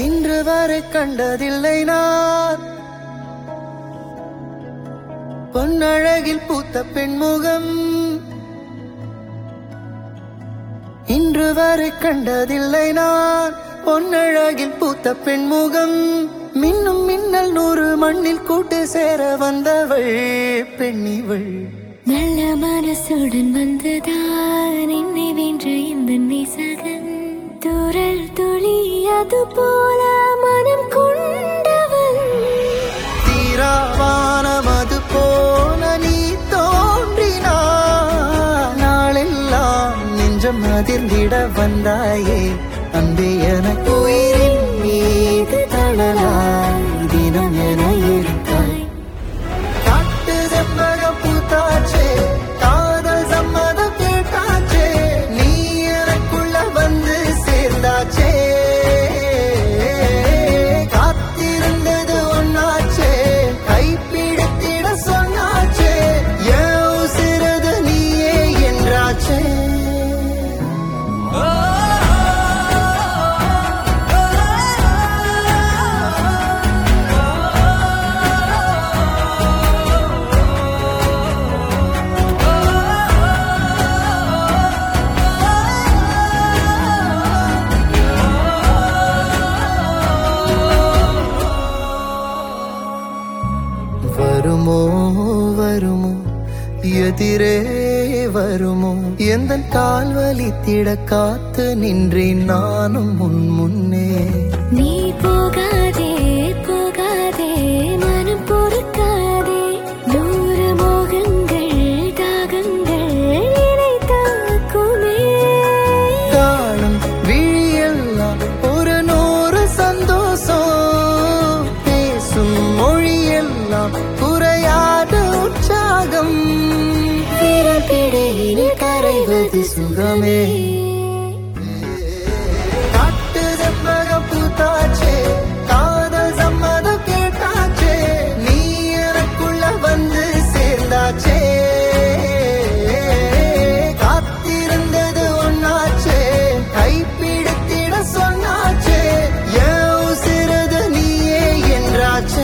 இன்று வரை கண்டதில்லை நான் பொன்னழகில் பூத்த பெண்முகம் இன்று வரை கண்டதில்லை நான் பொன்னழகில் பூத்த பெண்முகம் மின்னும் மின்னல் நூறு மண்ணில் கூட்டு சேர வந்தவள் பெண்ணிவள் நல்ல மனசுடன் வந்துதான் என்னை வென்ற இந்த நேசகன் தூரல் துளி அது போல மனம் கொண்டவன் தீராவானம் அது போல நீ தோன்றினாய் நாளெல்லாம் நெஞ்சம் அதிர்ந்திட வந்தாயே அன்பே எனக்கு உயிரின் மீது தளலாய் தினம் என இருக்காய் காட்டு செம்பகம் பூத்தாச்சே காதல் சம்மதம் கேட்டாச்சே நீ எனக்குள்ள வந்து சேர்ந்தாச்சே காத்திருந்தது ஒன்னாச்சே கைப்பிடித்திட சொன்னாச்சே என் உசிரது நீயே என்றாச்சே வருமோ வருமோ எதிரே வருமோ எந்த கால் வலித்திட காத்து நின்றேன் நானும் முன் முன்னே நீ போகாதே போகாதே மனம் பொறுக்காதே நூறு மோகங்கள் தாகங்கள் என்னை தாக்குமே காணும் விழியெல்லாம் ஒரு நூறு சந்தோஷம் பேசும் மொழியெல்லாம் குறையாத உற்சாகம் பிறப்பிடையில் கரைவது சுகமே காட்டு செம்பகம் பூத்தாச்சே காதல் சம்மதம் கேட்டாச்சே நீ எனக்குள்ள வந்து சேர்ந்தாச்சே காத்திருந்தது ஒன்னாச்சே கைப்பிடித்திட சொன்னாச்சே என் உசிரது நீயே என்றாச்சே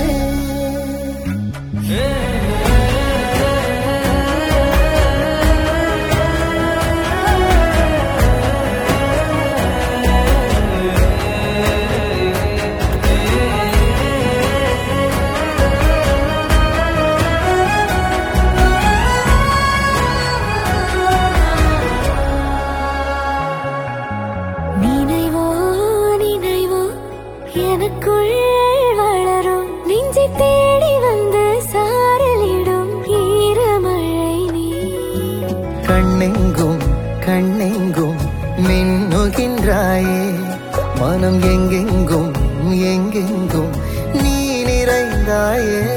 நினைவோ நினைவோ எனக்குள் வளரும் நெஞ்சை தேடி வந்து சாரலிடும் ஈரமழை நீ கண்ணெங்கும் கண்ணெங்கும் மின்னுகின்றாயே மனம் எங்கெங்கும் எங்கெங்கும் நீ நிறைந்தாயே